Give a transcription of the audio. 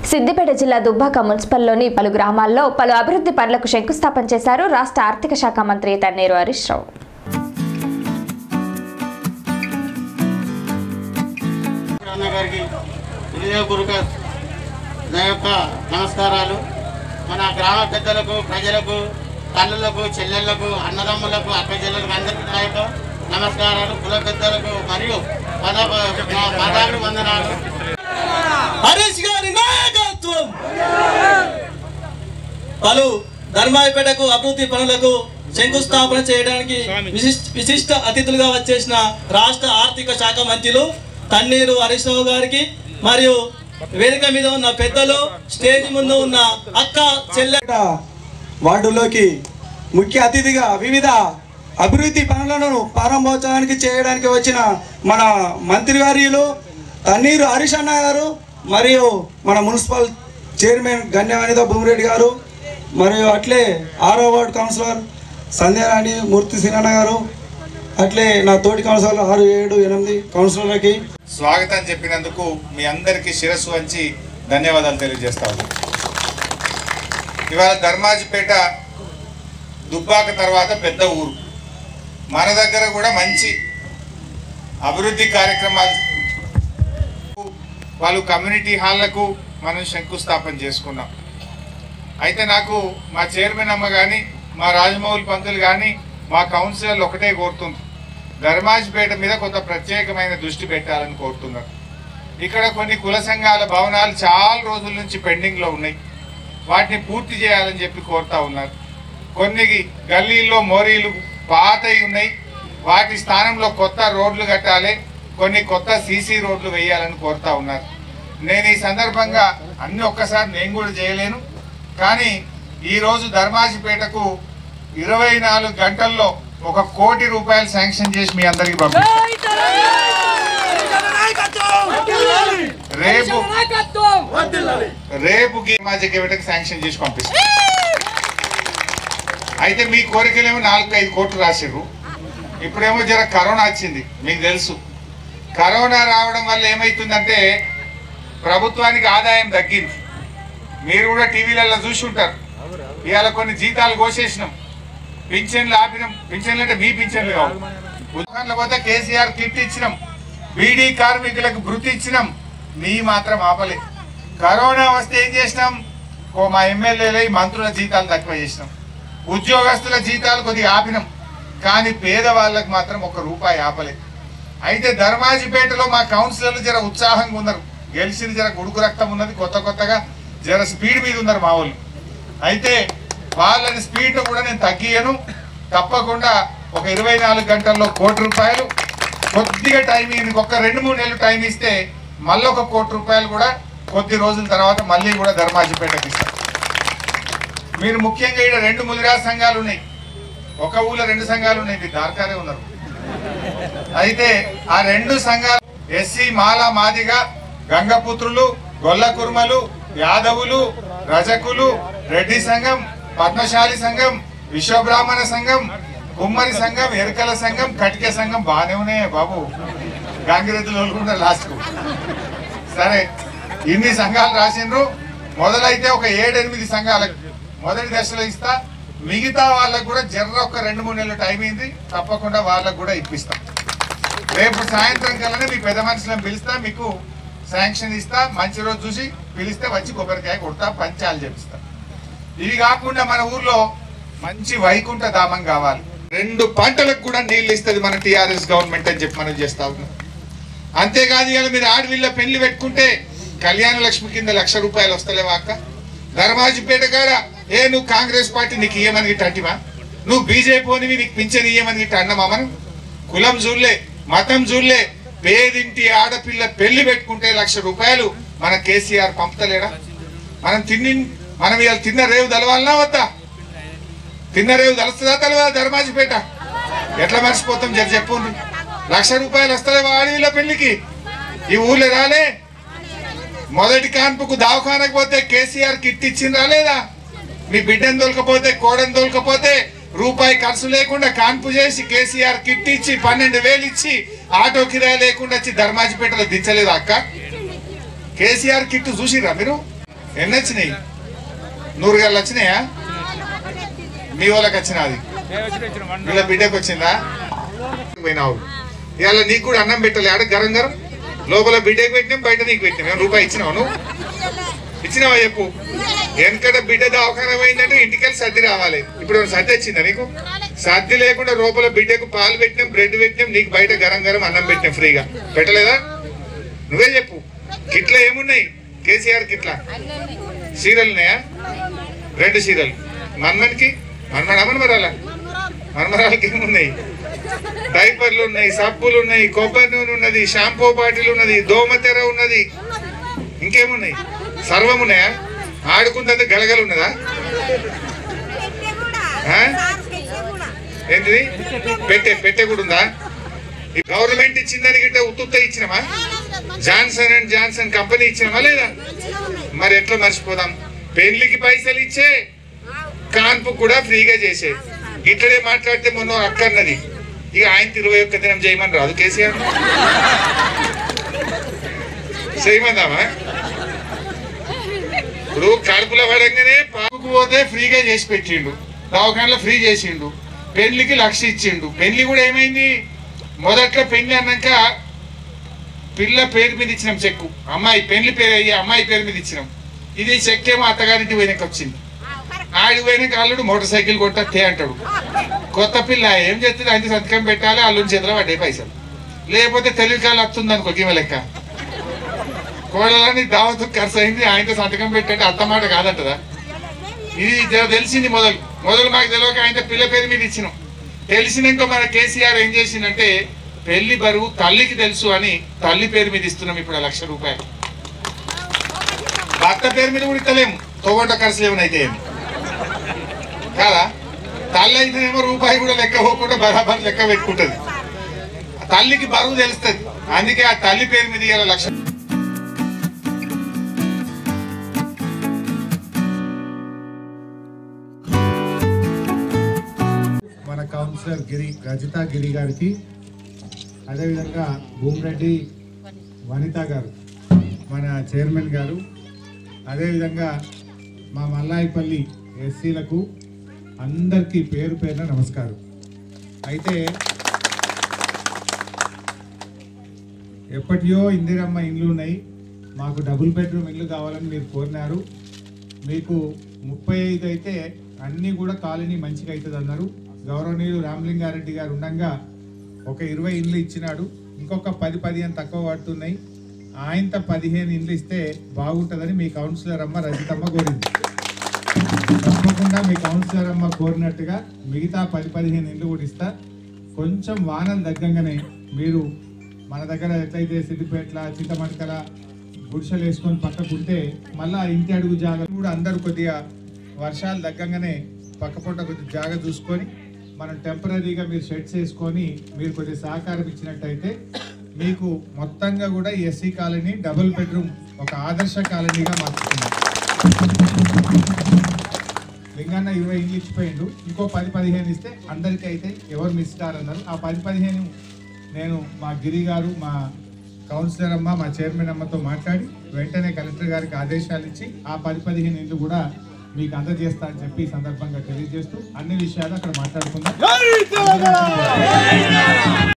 సిద్దిపేట జిల్లా దుబ్బాక మున్సిపల్లోని పలు గ్రామాల్లో పలు అభివృద్ధి పనులకు శంకుస్థాపన చేశారు రాష్ట్ర ఆర్థిక శాఖ మంత్రి తన్నీరు హరీష్ రావు అన్న గారికి హృదయపూర్వక నా యొక్క నమస్కారాలు మన గ్రామ పెద్దలకు ప్రజలకు తల్లులకు చెల్లెళ్లకు అన్నదమ్ములకు అక్క చెల్లెలకు అందరికీ నా యొక్క నమస్కారాలు కుల పెద్దలకు మరియు పద పదాలు వందనాలు హరీష్ గారి నాయకత్వం పలు ధర్మాయపేటకు అభివృద్ధి పనులకు శంకుస్థాపన చేయడానికి విశిష్ట విశిష్ట అతిథులుగా వచ్చేసిన రాష్ట్ర ఆర్థిక శాఖ మంత్రులు తన్నీరు హరీష్ రావు గారికి మరియు వేదిక మీద ఉన్న పెద్దలు స్టేజ్ ముందు ఉన్న అక్క చెల్లె పేట వార్డులోకి ముఖ్య అతిథిగా వివిధ అభివృద్ధి పనులను ప్రారంభోత్సవానికి చేయడానికి వచ్చిన మన మంత్రివర్యులు తన్నీరు హరీష్ అన్న గారు మరియు మన మున్సిపల్ చైర్మన్ గణ్యవాణితో భూమిరెడ్డి గారు మరియు అట్లే ఆరో వార్డు కౌన్సిలర్ సంధ్యారాణి మూర్తి సినన్న గారు అట్లే నా తోటి కౌన్సిలర్ ఆరు ఏడు ఎనిమిది కౌన్సిలర్లకి స్వాగతం చెప్పినందుకు మీ అందరికీ శిరస్సు వంచి ధన్యవాదాలు తెలియజేస్తాను ఇవాళ ధర్మాజిపేట దుబ్బాక తర్వాత పెద్ద ఊరు మన దగ్గర కూడా మంచి అభివృద్ధి కార్యక్రమాలు వాళ్ళు కమ్యూనిటీ హాళ్లకు మనం శంకుస్థాపన చేసుకున్నాం అయితే నాకు మా చైర్మన్ అమ్మ కానీ మా రాజమౌళి పంతులు కానీ మా కౌన్సిలర్లు ఒకటే కోరుతుంది ధర్మాజ్పేట మీద కొంత ప్రత్యేకమైన దృష్టి పెట్టాలని కోరుతున్నారు ఇక్కడ కొన్ని కుల సంఘాల భవనాలు చాలా రోజుల నుంచి పెండింగ్లో ఉన్నాయి వాటిని పూర్తి చేయాలని చెప్పి కోరుతా ఉన్నారు కొన్ని గల్లీల్లో మోరీలు పాతవి ఉన్నాయి వాటి స్థానంలో కొత్త రోడ్లు కట్టాలి కొన్ని కొత్త సీసీ రోడ్లు వేయాలని కోరుతా ఉన్నారు నేను ఈ సందర్భంగా అన్ని ఒక్కసారి నేను కూడా చేయలేను కానీ ఈరోజు ధర్మాజిపేటకు ఇరవై నాలుగు గంటల్లో ఒక కోటి రూపాయలు శాంక్షన్ చేసి మీ అందరికి పంపిస్తాను రేపు రేపుకి మాజీ కేవటకి శాంక్షన్ చేసి పంపిస్తాను అయితే మీ కోరికలేమో నాలుగు ఐదు కోట్లు రాసిర్రు ఇప్పుడేమో జర కరోనా వచ్చింది మీకు తెలుసు కరోనా రావడం వల్ల ఏమవుతుందంటే ప్రభుత్వానికి ఆదాయం తగ్గింది మీరు కూడా టీవీలలో చూసి ఉంటారు ఇవాళ కొన్ని జీతాలు కోసేసినాం పింఛన్లు ఆపినాం పింఛన్లు అంటే మీ పింఛన్లు కావు ఉదాహరణలో పోతే కేసీఆర్ కిట్ ఇచ్చినాం బీడీ కార్మికులకు భృతి ఇచ్చినాం మీ మాత్రం ఆపలే కరోనా వస్తే ఏం చేసినాం ఓ మా ఎమ్మెల్యేలు మంత్రుల జీతాలు తక్కువ చేసినాం ఉద్యోగస్తుల జీతాలు కొద్దిగా ఆపినాం కానీ పేదవాళ్ళకి మాత్రం ఒక రూపాయి ఆపలే అయితే ధర్మాజిపేటలో మా కౌన్సిలర్లు జర ఉత్సాహంగా ఉన్నారు గెలిచిన జర గుడుకు రక్తం ఉన్నది కొత్త కొత్తగా జర స్పీడ్ మీద ఉన్నారు మా వాళ్ళు అయితే వాళ్ళని స్పీడ్ కూడా నేను తగ్గియను తప్పకుండా ఒక ఇరవై నాలుగు గంటల్లో కోటి రూపాయలు కొద్దిగా టైం ఈయనకి ఒక రెండు మూడు నెలలు టైం ఇస్తే మళ్ళీ ఒక కోటి రూపాయలు కూడా కొద్ది రోజుల తర్వాత మళ్ళీ కూడా ధర్మాజిపేటకి ఇస్తాం మీరు ముఖ్యంగా ఇక్కడ రెండు ముదిరా సంఘాలు ఉన్నాయి ఒక ఊళ్ళో రెండు సంఘాలు ఉన్నాయి మీరు దార్కారే ఉన్నారు అయితే ఆ రెండు సంఘాలు ఎస్సీ మాల మాదిగ గంగపుత్రులు గొల్ల కుర్మలు యాదవులు రజకులు రెడ్డి సంఘం పద్మశాలి సంఘం విశ్వబ్రాహ్మణ సంఘం కుమ్మరి సంఘం ఎరకల సంఘం కటిక సంఘం బాగానే ఉన్నాయి బాబు గంగిరెద్దులు వదులుకుంటే లాస్ట్కు సరే ఇన్ని సంఘాలు రాసిండ్రు మొదలైతే ఒక ఏడెనిమిది సంఘాలకు మొదటి దశలో ఇస్తా మిగతా వాళ్ళకు కూడా జర్ర ఒక రెండు మూడు నెలలు టైం అయింది తప్పకుండా వాళ్ళకు కూడా ఇప్పిస్తాం రేపు సాయంత్రం కల్లానే మీ పెద్ద మనుషులను పిలుస్తా మీకు శాంక్షన్ ఇస్తా మంచి రోజు చూసి పిలిస్తే వచ్చి కొబ్బరికాయ కొడతా పంచాలు చేపిస్తా ఇవి కాకుండా మన ఊర్లో మంచి వైకుంఠ ధామం కావాలి రెండు పంటలకు కూడా నీళ్లు ఇస్తుంది మన టిఆర్ఎస్ గవర్నమెంట్ అని చెప్పి మనం చేస్తా ఉన్నాం అంతేకాదు ఇవాళ మీరు ఆడవిళ్ళ పెళ్లి పెట్టుకుంటే కళ్యాణ లక్ష్మి కింద లక్ష రూపాయలు వస్తలేవా అక్క ధర్మాజిపేట కాడ ఏ నువ్వు కాంగ్రెస్ పార్టీ నీకు ఇయ్యమని గిట్ట అంటివా నువ్వు బీజేపీ పోనివి నీకు పింఛన్ ఇయ్యమని గిట్ట అన్నమా మనం కులం చూడలే మతం చూడలే పేదింటి ఆడపిల్ల పెళ్లి పెట్టుకుంటే లక్ష రూపాయలు మన కేసీఆర్ పంపుతలేడా మనం తిన్ని మనం ఇవాళ తిన్న రేవు తెలవాలనా వద్దా తిన్న రేవు తలుస్తుందా తెలవదా ధర్మాజిపేట ఎట్లా మర్చిపోతాం జర చెప్పు లక్ష రూపాయలు వస్తలేవా ఆడవిళ్ళ పెళ్లికి ఈ ఊర్లో రాలే మొదటి కాన్పుకు దవాఖానకు పోతే కేసీఆర్ కిట్ ఇచ్చిందా లేదా మీ బిడ్డను దొలకపోతే కోడని దొలకపోతే రూపాయి ఖర్చు లేకుండా కాన్పు చేసి కేసీఆర్ కిట్ ఇచ్చి పన్నెండు వేలు ఇచ్చి ఆటో కిరాయి లేకుండా వచ్చి ధర్మాజిపేటలో దించలేదా అక్క కేసీఆర్ కిట్ చూసిరా మీరు ఎన్ని వచ్చినాయి నూరు గళ్ళు వచ్చినాయా మీ వాళ్ళకి వచ్చినా అది వీళ్ళ బిడ్డకు వచ్చిందా పోయినావు ఇవాళ నీకు కూడా అన్నం పెట్టలే ఆడ గరం గరం లోపల బిడ్డకు పెట్టినాం బయట నీకు పెట్టినాం ఏమన్నా రూపాయి ఇచ్చినావు నువ్వు ఇచ్చినావా చెప్పు వెనకట బిడ్డ దవాఖాన పోయిందంటే ఇంటికెళ్ళి సర్ది రావాలి ఇప్పుడు ఏమైనా సర్ది వచ్చిందా నీకు సర్ది లేకుండా లోపల బిడ్డకు పాలు పెట్టినాం బ్రెడ్ పెట్టినాం నీకు బయట గరం గరం అన్నం పెట్టినాం ఫ్రీగా పెట్టలేదా నువ్వే చెప్పు కిట్ల ఏమున్నాయి కేసీఆర్ కిట్ల సీరియల్ ఉన్నాయా రెండు సీరియల్ మన్మన్కి మన్మన్ అమన్మరాలా మన్మరాలకి ఏమున్నాయి డైపర్లు ఉన్నాయి సబ్బులు ఉన్నాయి కొబ్బరి నూనె ఉన్నది షాంపూ బాటిల్ ఉన్నది దోమతెర ఉన్నది ఇంకేమున్నాయి సర్వం ఉన్నాయా ఆడుకుంటే గలగలు ఉన్నదా ఆ? ఏంటిది పెట్టే పెట్టే కూడా ఉందా ఈ గవర్నమెంట్ ఇచ్చిందని గిట్ట ఉత్తుత్త ఇచ్చినమా జాన్సన్ అండ్ జాన్సన్ కంపెనీ ఇచ్చినమా లేదా మరి ఎట్లా మర్చిపోదాం పెళ్లికి పైసలు ఇచ్చే కాన్పు కూడా ఫ్రీగా చేసే ఇట్లనే మాట్లాడితే మొన్న అక్క అన్నది ఇక ఆయన ఇరవై ఒక్క దినం చేయమని రాదు కేసీఆర్ చేయమందామా ఇప్పుడు కడుపులో పడంగానే పాపకు పోతే ఫ్రీగా చేసి పెట్టిండు దవాఖానలో ఫ్రీ చేసిండు పెళ్లికి లక్ష ఇచ్చిండు పెళ్లి కూడా ఏమైంది మొదట్లో పెళ్లి అన్నాక పిల్ల పేరు మీద ఇచ్చినాం చెక్కు అమ్మాయి పెళ్లి పేరు అయ్యి అమ్మాయి పేరు మీద ఇచ్చినాం ఇది చెక్ ఏమో అత్తగారింటి పోయినాక వచ్చింది ఆడి పోయినాక అల్లుడు మోటార్ సైకిల్ కొట్టతే అంటాడు కొత్త పిల్ల ఏం చేస్తుంది ఆయన సంతకం పెట్టాలి అల్లుడి చేతిలో పడ్డాయి పైసలు లేకపోతే తెలివి కాలు వస్తుంది అనుకో గీమ లెక్క కోడలని దావతు ఖర్చు అయింది ఆయనతో సంతకం పెట్టండి అత్త మాట కాదంటదా ఇది జర తెలిసింది మొదలు మొదలు మాకు తెలియక ఆయన పిల్ల పేరు మీద ఇచ్చినాం తెలిసినాక మన కేసీఆర్ ఏం చేసిందంటే పెళ్లి బరువు తల్లికి తెలుసు అని తల్లి పేరు మీద ఇస్తున్నాం ఇప్పుడు ఆ లక్ష రూపాయలు భర్త పేరు మీద కూడా ఇస్తలేము తోగొండ ఖర్చులు ఏమైనా అయితే ఏమి. కాదా తల్లి అయితేనేమో రూపాయి కూడా లెక్క పోకుండా బరాబర్ లెక్క పెట్టుకుంటది తల్లికి బరువు తెలుస్తుంది అందుకే ఆ తల్లి పేరు మీద ఇవాళ లక్ష మన కౌన్సిలర్ గిరి రజిత గిరి గారికి అదేవిధంగా భూమిరెడ్డి వనిత గారు మన చైర్మన్ గారు అదేవిధంగా మా మల్లాయిపల్లి ఎస్సీలకు అందరికీ పేరు పేరున నమస్కారం అయితే ఎప్పటియో ఇందిరమ్మ ఇండ్లు ఉన్నాయి మాకు డబుల్ బెడ్రూమ్ ఇల్లు కావాలని మీరు కోరినారు మీకు ముప్పై ఐదు అయితే అన్నీ కూడా కాలనీ మంచిగా అవుతుంది అన్నారు గౌరవనీయులు రామలింగారెడ్డి గారు ఉండగా ఒక ఇరవై ఇండ్లు ఇచ్చినాడు ఇంకొక పది పదిహేను తక్కువ పడుతున్నాయి ఆయనతో పదిహేను ఇండ్లు ఇస్తే బాగుంటుందని మీ కౌన్సిలర్ అమ్మ రజితమ్మ కోరింది తప్పకుండా మీ కౌన్సిలర్ అమ్మ కోరినట్టుగా మిగతా పది పదిహేను ఇండ్లు కూడా ఇస్తా కొంచెం వానలు తగ్గంగానే మీరు మన దగ్గర ఎట్లయితే సిద్దిపేటల చింతమడకల గుడిసెలు వేసుకొని పక్కకుంటే మళ్ళా ఇంటి అడుగు జాగా కూడా అందరూ కొద్దిగా వర్షాలు తగ్గంగానే పక్కపొంట కొద్దిగా జాగా చూసుకొని మనం టెంపరీగా మీరు షెడ్స్ వేసుకొని మీరు కొద్దిగా సహకారం ఇచ్చినట్టయితే మీకు మొత్తంగా కూడా ఎస్సీ కాలనీ డబుల్ బెడ్రూమ్ ఒక ఆదర్శ కాలనీగా మార్చుకున్నాం లింగన్న ఇరవై ఇల్లు ఇచ్చిపోయిండు ఇంకో పది పదిహేను ఇస్తే అందరికీ అయితే ఎవరు మిస్ కారన్నారు ఆ పది పదిహేను నేను మా గిరి గారు మా కౌన్సిలర్ అమ్మ మా చైర్మన్ అమ్మతో మాట్లాడి వెంటనే కలెక్టర్ గారికి ఆదేశాలు ఇచ్చి ఆ పది పదిహేను ఇల్లు కూడా మీకు అందజేస్తా అని చెప్పి ఈ సందర్భంగా తెలియజేస్తూ అన్ని విషయాలు అక్కడ మాట్లాడుకుందాం